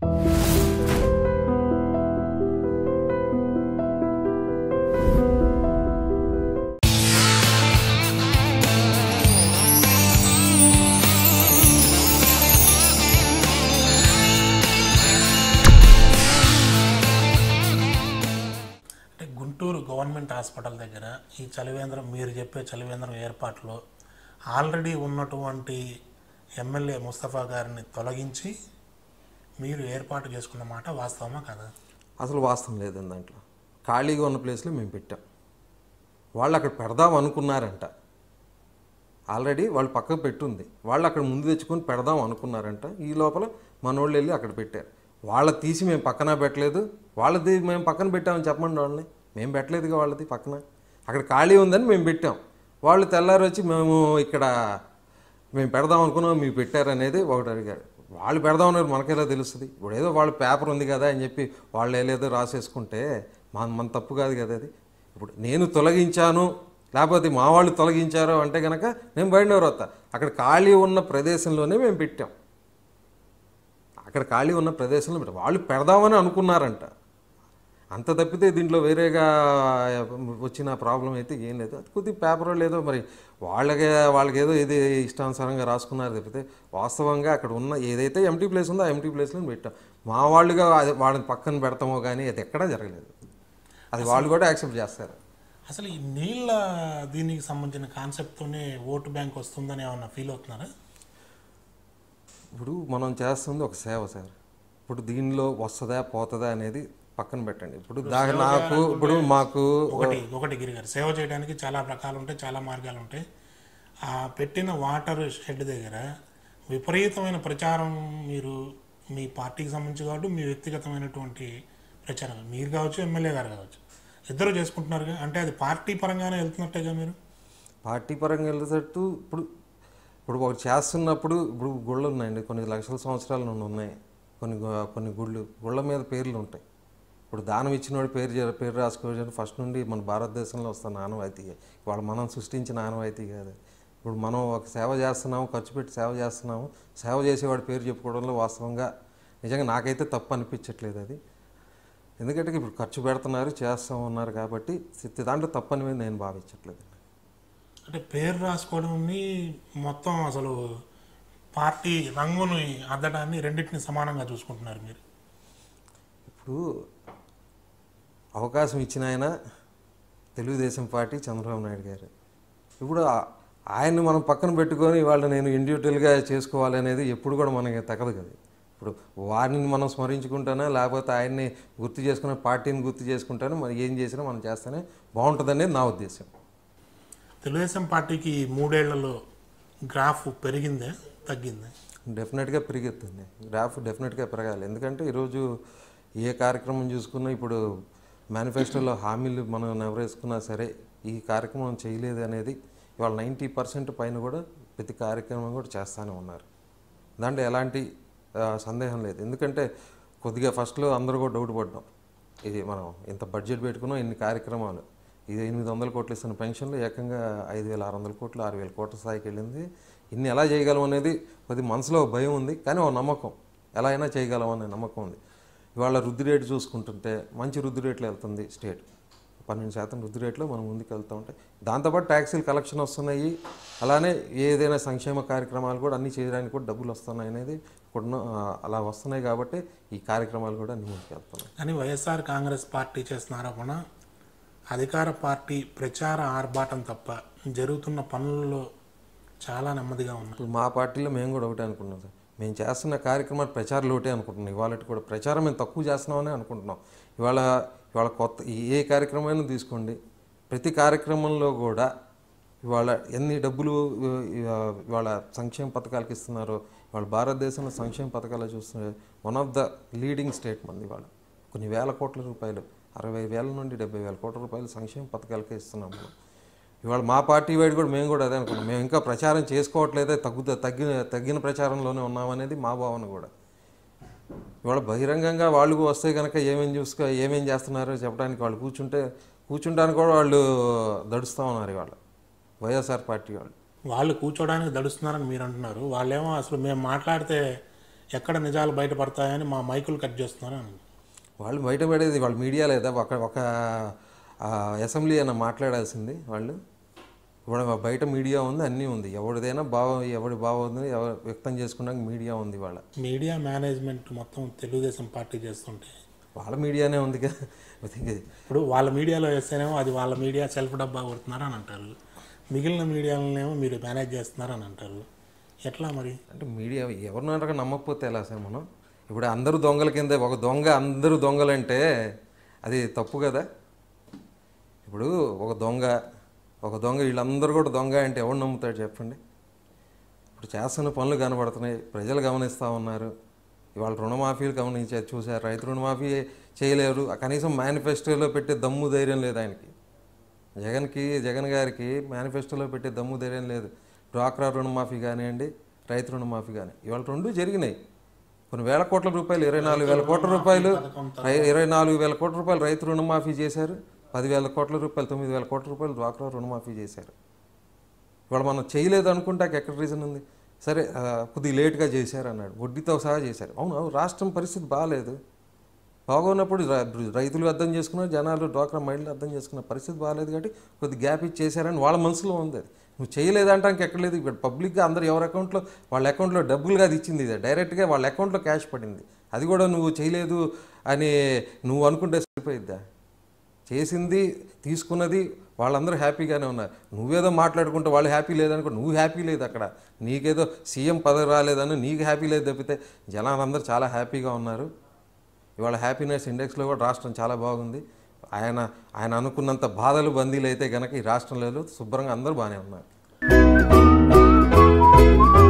అంటే Guntur government hospital దగ్గర ఈ చలివేంద్రం మీరు చెప్పే చలివేంద్రం ఏర్పాట్లో ఆల్రెడీ ఉన్నటువంటి ఎమ్మెల్యే ముస్తఫా గారిని తొలగించి మీరు ఏర్పాటు చేసుకున్న మాట వాస్తవమా కదా అసలు వాస్తవం లేదండి దాంట్లో ఖాళీగా ఉన్న ప్లేస్లో మేము పెట్టాం వాళ్ళు అక్కడ పెడదాం అనుకున్నారంట ఆల్రెడీ వాళ్ళు పక్కకు పెట్టుంది వాళ్ళు అక్కడ ముందు తెచ్చుకొని పెడదాం అనుకున్నారంట ఈ లోపల మనోళ్ళు వెళ్ళి అక్కడ పెట్టారు వాళ్ళ తీసి మేము పక్కన పెట్టలేదు వాళ్ళది మేము పక్కన పెట్టామని చెప్పండి వాళ్ళని మేము పెట్టలేదుగా వాళ్ళది పక్కన అక్కడ ఖాళీ ఉందని మేము పెట్టాం వాళ్ళు తెల్లారి వచ్చి మేము ఇక్కడ మేము పెడదాం అనుకున్నాం మీరు పెట్టారనేది ఒకటి అడిగారు వాళ్ళు పెడదాం అన్నారు మనకెలా తెలుస్తుంది ఇప్పుడు ఏదో వాళ్ళ పేపర్ ఉంది కదా అని చెప్పి వాళ్ళు ఏలేదో రాసేసుకుంటే మన మన తప్పు కాదు కదా అది ఇప్పుడు నేను తొలగించాను లేకపోతే మా వాళ్ళు తొలగించారు అంటే కనుక నేను బయట వస్తా అక్కడ ఖాళీ ఉన్న ప్రదేశంలోనే మేము పెట్టాం అక్కడ ఖాళీ ఉన్న ప్రదేశంలో పెట్టాం వాళ్ళు పెడదామని అనుకున్నారంట అంత తప్పితే దీంట్లో వేరేగా వచ్చిన ప్రాబ్లం అయితే ఏం లేదు అది కొద్ది పేపర్ లేదో మరి వాళ్ళకి వాళ్ళకి ఏదో ఇది ఇష్టానుసారంగా రాసుకున్నారు తప్పితే వాస్తవంగా అక్కడ ఉన్న ఏదైతే ఎంటీ ప్లేస్ ఉందో ఆ ఎంటీ ప్లేస్లో పెట్టాం మా వాళ్ళుగా అది వాళ్ళని పక్కన పెడతామో కానీ అది ఎక్కడా జరగలేదు అది వాళ్ళు కూడా యాక్సెప్ట్ చేస్తారు అసలు ఈ నీళ్ళ దీనికి సంబంధించిన కాన్సెప్ట్తోనే ఓటు బ్యాంక్ వస్తుందని ఏమన్నా ఫీల్ అవుతున్నారా ఇప్పుడు మనం చేస్తుంది ఒక సేవ సార్ ఇప్పుడు దీనిలో వస్తుందా పోతుందా అనేది పక్కన పెట్టండి ఇప్పుడు దా- నాకు ఇప్పుడు మాకు ఒకటి ఒకటి గిరి గారు సేవ చేయడానికి చాలా రకాలు ఉంటాయి చాలా మార్గాలు ఉంటాయి ఆ పెట్టిన వాటర్ షెడ్ దగ్గర విపరీతమైన ప్రచారం మీరు మీ పార్టీకి సంబంధించి కావచ్చు మీ వ్యక్తిగతమైనటువంటి ప్రచారం మీరు కావచ్చు ఎమ్మెల్యే గారు కావచ్చు ఇద్దరు చేసుకుంటున్నారుగా అంటే అది పార్టీ పరంగానే వెళ్తున్నట్టేగా మీరు పార్టీ పరంగా వెళ్ళేటట్టు ఇప్పుడు ఇప్పుడు ఒకటి చేస్తున్నప్పుడు ఇప్పుడు గుళ్ళు ఉన్నాయండి కొన్ని లక్షల సంవత్సరాల నుండి ఉన్నాయి కొన్ని గు- కొన్ని గుళ్ళు గుళ్ళ మీద పేర్లు ఉంటాయి ఇప్పుడు దానం ఇచ్చిన వాడి పేరు చే- పేరు రాసుకోవచ్చు ఫస్ట్ నుండి మన భారతదేశంలో వస్తున్న ఆనవాయితీ ఇవాళ మనం సృష్టించిన ఆనవాయితీ కాదు ఇప్పుడు మనం ఒక సేవ చేస్తున్నాము ఖర్చు పెట్టి సేవ చేస్తున్నాము సేవ చేసేవాడి పేరు చెప్పుకోవడంలో వాస్తవంగా నిజంగా నాకైతే తప్పు అనిపించట్లేదు అది ఎందుకంటే ఇప్పుడు ఖర్చు పెడుతున్నారు చేస్తూ ఉన్నారు కాబట్టి సి- దాంట్లో తప్పని నేను భావించట్లేదు అంటే పేరు రాసుకోవడంని మొత్తం అసలు పార్టీ రంగుని అద్దడాన్ని రెండింటిని సమానంగా చూసుకుంటున్నారు మీరు ఇప్పుడు అవకాశం ఇచ్చిన ఆయన తెలుగుదేశం పార్టీ చంద్రబాబు నాయుడు గారు ఇప్పుడు ఆ- ఆయన్ని మనం పక్కన పెట్టుకొని వాళ్ళు నేను ఇండివిజువల్గా చేసుకోవాలి అనేది ఎప్పుడు కూడా మనకి తగదు కదా ఇప్పుడు వారిని మనం స్మరించుకుంటానా లేకపోతే ఆయన్ని గుర్తు చేసుకున్న పార్టీని గుర్తు చేసుకుంటాను మనం ఏం చేసినా మనం చేస్తేనే బాగుంటుందనేది నా ఉద్దేశం తెలుగుదేశం పార్టీకి ఈ మూడేళ్లలో గ్రాఫ్ పెరిగిందే తగ్గిందే డెఫినెట్గా పెరుగుతుంది గ్రాఫ్ డెఫినెట్గా పెరగాలి ఎందుకంటే ఈరోజు ఏ కార్యక్రమం చూసుకున్నా ఇప్పుడు మేనిఫెస్టోలో హామీలు మనం నెవరేసుకున్నా సరే ఈ కార్యక్రమం చేయలేదు అనేది ఇవాళ నైంటీ పర్సెంట్ పైన కూడా ప్రతి కార్యక్రమం కూడా చేస్తూనే ఉన్నారు దాంట్లో ఎలాంటి ఆ, సందేహం లేదు ఎందుకంటే కొద్దిగా ఫస్ట్లో అందరూ కూడా డౌట్ పడ్డాం ఇది మనం ఇంత బడ్జెట్ పెట్టుకున్నాం ఇన్ని కార్యక్రమాలు ఇది ఎనిమిది వందల కోట్లు ఇస్తున్న పెన్షన్లు ఏకంగా ఐదు వేల ఆరు వందల కోట్లు ఆరు వేల కోట్ల స్థాయికి వెళ్ళింది ఇన్ని ఎలా చేయగలం అనేది కొద్ది మనసులో భయం ఉంది కానీ ఒక నమ్మకం ఎలా అయినా చేయగలం అనే నమ్మకం ఉంది ఇవాళ వృద్ధి రేటు చూసుకుంటుంటే మంచి వృద్ధి రేట్లు వెళ్తుంది స్టేట్ పన్నెండు శాతం వృద్ధి రేట్లో మనం ముందుకు వెళ్తూ ఉంటాయి దాంతోపాటు ట్యాక్సీలు కలెక్షన్ వస్తున్నాయి అలానే ఏదైనా సంక్షేమ కార్యక్రమాలు కూడా అన్నీ చేయడానికి కూడా డబ్బులు వస్తున్నాయి అనేది కూడా అలా వస్తున్నాయి కాబట్టి ఈ కార్యక్రమాలు కూడా అన్ని ముందుకు వెళ్తున్నాయి కానీ వైఎస్ఆర్ కాంగ్రెస్ పార్టీ చేస్తున్న ఆరోపణ అధికార పార్టీ ప్రచార ఆర్భాటం తప్ప జరుగుతున్న పనులలో చాలా నెమ్మదిగా ఉన్నాయి ఇప్పుడు మా పార్టీలో మేము కూడా ఒకటే అనుకుంటున్నాం సార్ మేము చేస్తున్న కార్యక్రమాలు ప్రచారాలు ఒకటే అనుకుంటున్నాం ఇవాళ కూడా ప్రచారం మేము తక్కువ చేస్తున్నామని అనుకుంటున్నాం ఇవాళ ఇవాళ కొత్త ఏ కార్యక్రమమైనా తీసుకోండి ప్రతి కార్యక్రమంలో కూడా ఇవాళ ఎన్ని డబ్బులు ఇవా- ఇవాళ సంక్షేమ పథకాలకు ఇస్తున్నారో ఇవాళ భారతదేశంలో సంక్షేమ పథకాలు చూస్తే one of the leading state మంది ఇవాళ కొన్ని వేల కోట్ల రూపాయలు అరవై వేల నుండి డెబ్బై వేల కోట్ల రూపాయలు సంక్షేమ పథకాలకే ఇస్తున్నాం మనం ఇవాళ మా పార్టీ వైడ్ కూడా మేము కూడా అదే అనుకున్నాం మేము ఇంకా ప్రచారం చేసుకోవట్లేదే తగ్గుత తగ్గిన తగ్గిన ప్రచారంలోనే ఉన్నామనేది మా భావన కూడా ఇవాళ బహిరంగంగా వాళ్ళు వస్తే కనుక ఏమేం చూసుకో ఏమేం చేస్తున్నారో చెప్పడానికి వాళ్ళు కూర్చుంటే కూర్చుంటానికి కూడా వాళ్ళు దడుస్తూ ఉన్నారు ఇవాళ వైఎస్ఆర్ పార్టీ వాళ్ళు వాళ్ళు కూర్చోడానికి దడుస్తున్నారని మీరు అంటున్నారు వాళ్ళేమో అసలు మేము మాట్లాడితే ఎక్కడ నిజాలు బయటపడతాయని మా మైకులు కట్ చేస్తున్నారు అని వాళ్ళు బయటపడేది వాళ్ళ మీడియా లేదా ఒక ఒక ఆ, అసెంబ్లీ అయినా మాట్లాడాల్సింది వాళ్ళు ఇప్పుడు బయట మీడియా ఉంది అన్నీ ఉంది ఎవరిదైనా బావ ఎవడి బాగుంది ఎవరు వ్యక్తం చేసుకోవడానికి మీడియా ఉంది వాళ్ళ మీడియా మేనేజ్మెంట్ మొత్తం తెలుగుదేశం పార్టీ చేస్తుంటే వాళ్ళ మీడియానే ఉంది కదా I think ఇది ఇప్పుడు వాళ్ళ మీడియాలో వేస్తేనేమో అది వాళ్ళ మీడియా సెల్ఫ్ డబ్బా కొడుతున్నారు అని అంటారు మిగిలిన మీడియాలనేమో మీరు మేనేజ్ చేస్తున్నారు అని అంటారు ఎట్లా మరి అంటే మీడియా ఎవరినైనా నమ్మకపోతే ఎలా సార్ మనం ఇప్పుడు అందరూ దొంగల కింద ఒక దొంగ అందరూ దొంగలంటే అది తప్పు కదా ఇప్పుడు ఒక దొంగ ఒక దొంగ వీళ్ళందరూ కూడా దొంగ అంటే ఎవరు నమ్ముతాడు చెప్పండి ఇప్పుడు చేస్తున్న పనులు కనబడుతున్నాయి ప్రజలు గమనిస్తూ ఉన్నారు ఇవాళ రుణమాఫీలు గమనించారు చూశారు రైతు రుణమాఫీ చేయలేరు కనీసం మేనిఫెస్టోలో పెట్టే దమ్ము ధైర్యం లేదు ఆయనకి జగన్కి జగన్ గారికి మేనిఫెస్టోలో పెట్టే దమ్ము ధైర్యం లేదు డ్వాక్రా రుణమాఫీ కానివ్వండి రైతు రుణమాఫీ కానీ ఇవాళ రెండు జరిగినాయి కొన్ని వేల కోట్ల రూపాయలు ఇరవై నాలుగు వేల కోట్ల రూపాయలు రై- ఇరవై నాలుగు వేల కోట్ల రూపాయలు రైతు రుణమాఫీ చేశారు పదివేల కోట్ల రూపాయలు తొమ్మిది వేల కోట్ల రూపాయలు డ్వాక్రా రుణమాఫీ చేశారు ఇవాళ మనం చేయలేదు అనుకుంటాక ఎక్కడ రీజన్ ఉంది సరే ఆ, కొద్దిగా లేట్గా చేశారు అన్నాడు వడ్డీతో సహా చేశారు అవును అవును, రాష్ట్రం పరిస్థితి బాగాలేదు బాగున్నప్పుడు ర- రైతులు అర్థం చేసుకున్నారు జనాలు డ్వాక్రా మహిళలు అర్థం చేసుకున్న పరిస్థితి బాగాలేదు కాబట్టి కొద్ది గ్యాప్ ఇచ్చి చేశారని వాళ్ళ మనసులో ఉంది అది నువ్వు చేయలేదంటానికి ఎక్కడ లేదు ఇక్కడ పబ్లిక్గా అందరు ఎవరి అకౌంట్లో వాళ్ళ అకౌంట్లో డబ్బులుగా అది ఇచ్చింది ఇది డైరెక్ట్గా వాళ్ళ అకౌంట్లో క్యాష్ పడింది అది కూడా నువ్వు చేయలేదు అని నువ్వు అనుకుంటే సరిపోయిద్దా చేసింది తీసుకున్నది వాళ్ళందరూ హ్యాపీగానే ఉన్నారు నువ్వేదో మాట్లాడుకుంటే వాళ్ళు హ్యాపీ లేదనుకో నువ్వు హ్యాపీ లేదు అక్కడ నీకేదో సీఎం పదవి రాలేదని నీకు హ్యాపీ లేదు తప్పితే జనాలందరూ చాలా హ్యాపీగా ఉన్నారు ఇవాళ హ్యాపీనెస్ ఇండెక్స్లో కూడా రాష్ట్రం చాలా బాగుంది ఆయన ఆయన అనుకున్నంత బాధలు బందీలు అయితే కనుక ఈ రాష్ట్రంలో శుభ్రంగా అందరూ బాగానే ఉన్నారు